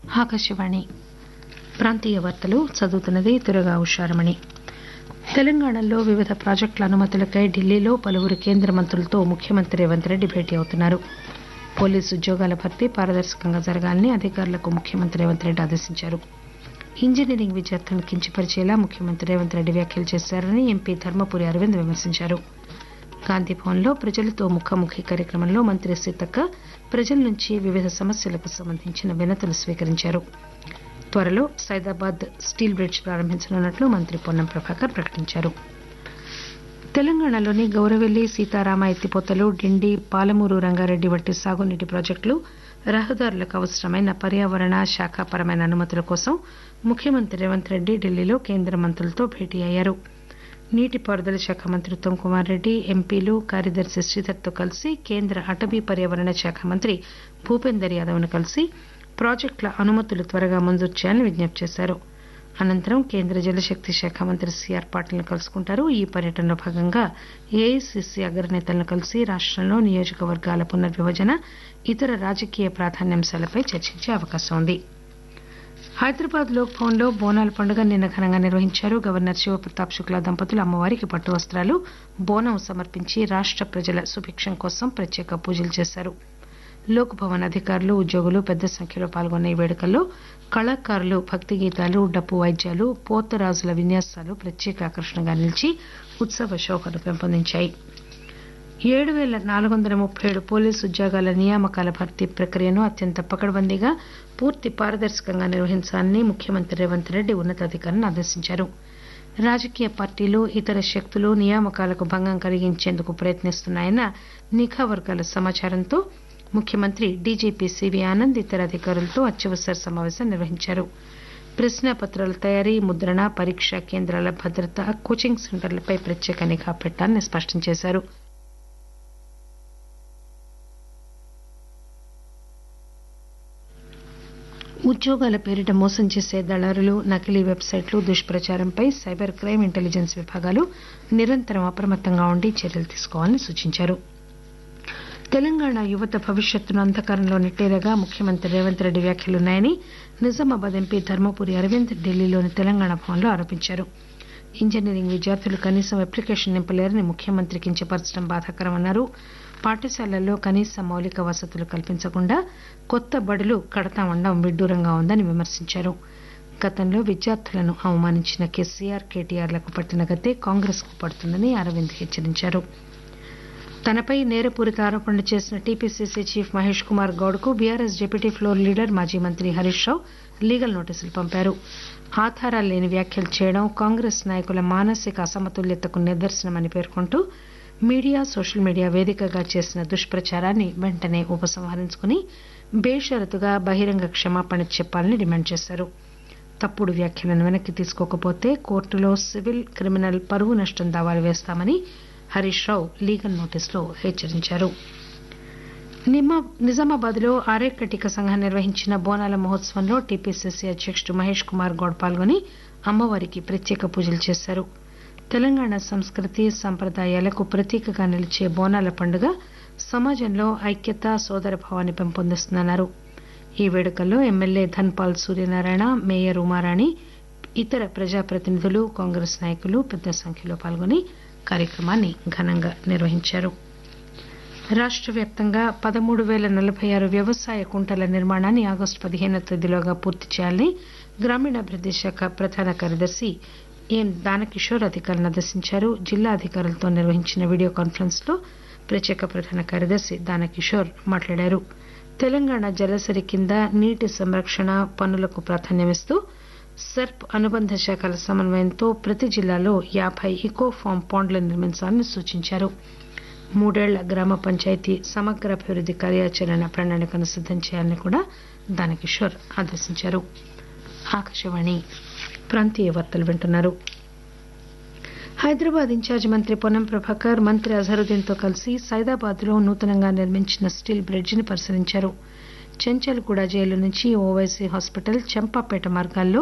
ఆకాశవాణి ప్రాంతీయ వార్తలు చదువుతున్నది దుర్గా ఉషారమణి తెలంగాణలో వివిధ ప్రాజెక్టుల అనుమతులకై ఢిల్లీలో పలువురు కేంద్ర మంత్రులతో ముఖ్యమంత్రి రేవంత్ రెడ్డి భేటీ అవుతున్నారు పోలీసు ఉద్యోగాల భర్తీ పారదర్శకంగా జరగాలని అధికారులకు ముఖ్యమంత్రి రేవంత్ రెడ్డి ఆదేశించారు ఇంజనీరింగ్ విద్యార్థులను కించపరిచేలా ముఖ్యమంత్రి రేవంత్ రెడ్డి వ్యాఖ్యలు చేశారని ఎంపీ ధర్మపురి అరవింద్ విమర్శించారు గాంధీభవన్లో ప్రజలతో ముఖాముఖి కార్యక్రమంలో మంత్రి సీతక్క ప్రజల నుంచి వివిధ సమస్యలకు సంబంధించిన వినతులు స్వీకరించారు త్వరలో సైదాబాద్ స్టీల్ బ్రిడ్జ్ ప్రారంభించనున్నట్లు మంత్రి పొన్నం ప్రభాకర్ ప్రకటించారు తెలంగాణలోని గౌరవెల్లి సీతారామ ఎత్తిపోతలు డిండి పాలమూరు రంగారెడ్డి వంటి సాగునీటి ప్రాజెక్టులు రహదారులకు అవసరమైన పర్యావరణ శాఖపరమైన అనుమతుల కోసం ముఖ్యమంత్రి రేవంత్ రెడ్డి ఢిల్లీలో కేంద్ర మంత్రులతో భేటీ అయ్యారు నీటిపారుదల శాఖ మంత్రి ఉత్తమ్ కుమార్ రెడ్డి ఎంపీలు కార్యదర్శి శ్రీధర్తో కలిసి కేంద్ర అటవీ పర్యావరణ శాఖ మంత్రి భూపేందర్ యాదవ్ను కలిసి ప్రాజెక్టుల అనుమతులు త్వరగా మంజూరు చేయాలని విజ్ఞప్తి చేశారు అనంతరం కేంద్ర జలశక్తి శాఖ మంత్రి సీఆర్ పాటిల్ను కలుసుకుంటారు ఈ పర్యటనలో భాగంగా ఏఐసీసీ అగ్రనేతలను కలిసి రాష్టంలో నియోజకవర్గాల పునర్విభజన ఇతర రాజకీయ ప్రాధాన్యాంశాలపై చర్చించే అవకాశం ఉంది హైదరాబాద్ లోక్ భవన్ లో బోనాల పండుగ నిన్న ఘనంగా నిర్వహించారు గవర్నర్ శివప్రతాప్ శుక్లా దంపతులు అమ్మవారికి పట్టు వస్త్రాలు బోనం సమర్పించి రాష్ట ప్రజల సుభిక్షం కోసం ప్రత్యేక పూజలు చేశారు లోక్ భవన్ అధికారులు ఉద్యోగులు పెద్ద సంఖ్యలో పాల్గొన్న ఈ వేడుకల్లో కళాకారులు భక్తి గీతాలు డప్పు వాయిద్యాలు పోతరాజుల విన్యాసాలు ప్రత్యేక ఆకర్షణగా నిలిచి ఉత్సవ శోభను పెంపొందించాయి ఏడు పేల నాలుగు వందల ముప్పై ఏడు పోలీసు ఉద్యోగాల నియామకాల భర్తీ ప్రక్రియను అత్యంత పకడ్బందీగా పూర్తి పారదర్శకంగా నిర్వహించాలని ముఖ్యమంత్రి రేవంత్ రెడ్డి ఉన్నతాధికారులను ఆదేశించారు రాజకీయ పార్టీలు ఇతర శక్తులు నియామకాలకు భంగం కలిగించేందుకు ప్రయత్నిస్తున్నాయన్న నిఘా వర్గాల సమాచారంతో ముఖ్యమంత్రి డీజీపీ సివి ఆనంద్ ఇతర అధికారులతో అత్యవసర సమావేశం నిర్వహించారు ప్రశ్నాపత్రాల తయారీ ముద్రణ పరీక్షా కేంద్రాల భద్రత కోచింగ్ సెంటర్లపై ప్రత్యేక నిఘా పెట్టాలని స్పష్టం చేశారు ఉద్యోగాల పేరిట మోసం చేసే దళారులు నకిలీ వెబ్సైట్లు దుష్ప్రచారంపై సైబర్ క్రైమ్ ఇంటెలిజెన్స్ విభాగాలు నిరంతరం అప్రమత్తంగా ఉండి చర్యలు తీసుకోవాలని సూచించారు తెలంగాణ యువత భవిష్యత్తును అంధకారంలో నెట్టేలాగా ముఖ్యమంత్రి రేవంత్ రెడ్డి వ్యాఖ్యలున్నాయని నిజామాబాద్ ఎంపీ ధర్మపురి అరవింద్ ఢిల్లీలోని తెలంగాణ భవన్లో ఆరోపించారు ఇంజనీరింగ్ విద్యార్థులు కనీసం అప్లికేషన్ నింపలేరని ముఖ్యమంత్రి కించపరచడం బాధాకరమన్నారు పాఠశాలల్లో కనీస మౌలిక వసతులు కల్పించకుండా కొత్త బడులు కడతామండం విడ్డూరంగా ఉందని విమర్శించారు గతంలో విద్యార్థులను అవమానించిన కేసీఆర్ కేటీఆర్లకు పట్టిన గతే కాంగ్రెస్ కు పడుతుందని అరవింద్ హెచ్చరించారు తనపై నేరపూరిత ఆరోపణలు చేసిన టీపీసీసీ చీఫ్ మహేష్ కుమార్ గౌడ్ కు బీఆర్ఎస్ డిప్యూటీ ఫ్లోర్ లీడర్ మాజీ మంత్రి హరీష్ రావు లీగల్ నోటీసులు పంపారు ఆధారాలు లేని వ్యాఖ్యలు చేయడం కాంగ్రెస్ నాయకుల మానసిక అసమతుల్యతకు నిదర్శనమని పేర్కొంటూ మీడియా సోషల్ మీడియా వేదికగా చేసిన దుష్ప్రచారాన్ని వెంటనే ఉపసంహరించుకుని బేషరతుగా బహిరంగ క్షమాపణ చెప్పాలని డిమాండ్ చేశారు తప్పుడు వ్యాఖ్యలను వెనక్కి తీసుకోకపోతే కోర్టులో సివిల్ క్రిమినల్ పరువు నష్టం దావాలు వేస్తామని హరీష్ రావు లీగల్ నోటీసులో హెచ్చరించారు నిజామాబాద్ లో ఆర్యకటిక సంఘం నిర్వహించిన బోనాల మహోత్సవంలో టీపీసీసీ అధ్యకుడు మహేష్ కుమార్ గౌడ్ పాల్గొని అమ్మవారికి ప్రత్యేక పూజలు చేశారు తెలంగాణ సంస్కృతి సంప్రదాయాలకు ప్రతీకగా నిలిచే బోనాల పండుగ సమాజంలో ఐక్యత సోదరభావాన్ని పెంపొందిస్తుందన్నారు ఈ వేడుకల్లో ఎమ్మెల్యే ధన్పాల్ సూర్యనారాయణ మేయర్ ఉమారాణి ఇతర ప్రజాప్రతినిధులు కాంగ్రెస్ నాయకులు పెద్ద సంఖ్యలో పాల్గొని కార్యక్రమాన్ని ఘనంగా నిర్వహించారు రాష్ట వ్యాప్తంగా పదమూడు పేల నలభై ఆరు వ్యవసాయ కుంటల నిర్మాణాన్ని ఆగస్టు పదిహేనవ తేదీలోగా పూర్తి చేయాలని గ్రామీణాభివృద్ది శాఖ ప్రధాన కార్యదర్శి ఎన్ దానకిషోర్ అధికారులను ఆదేశించారు జిల్లా అధికారులతో నిర్వహించిన వీడియో కాన్ఫరెన్స్ లో ప్రత్యేక ప్రధాన కార్యదర్శి దానకిషోర్ మాట్లాడారు తెలంగాణ జలసరి కింద నీటి సంరక్షణ పనులకు ప్రాధాన్యమిస్తూ సెర్ప్ అనుబంధ శాఖల సమన్వయంతో ప్రతి జిల్లాలో యాబై ఇకో ఫామ్ పాండ్లను నిర్మించాలని సూచించారు మూడేళ్ల గ్రామ పంచాయతీ సమగ్ర అభివృద్ది కార్యాచరణ ప్రణాళికను సిద్దం చేయాలని కూడా దానకిషోర్ ఆదేశించారు ఆకాశవాణి ప్రాంతీయ వార్తలు వింటున్నారు హైదరాబాద్ ఇన్ఛార్జ్ మంత్రి పొన్నం ప్రభాకర్ మంత్రి అజహరుద్దీన్ తో కలిసి సైదాబాద్ లో నూతనంగా నిర్మించిన స్టీల్ బ్రిడ్జ్ ని పరిశీలించారు చెంచల్గూడ జైలు నుంచి ఓవైసీ హాస్పిటల్ చంపాపేట మార్గాల్లో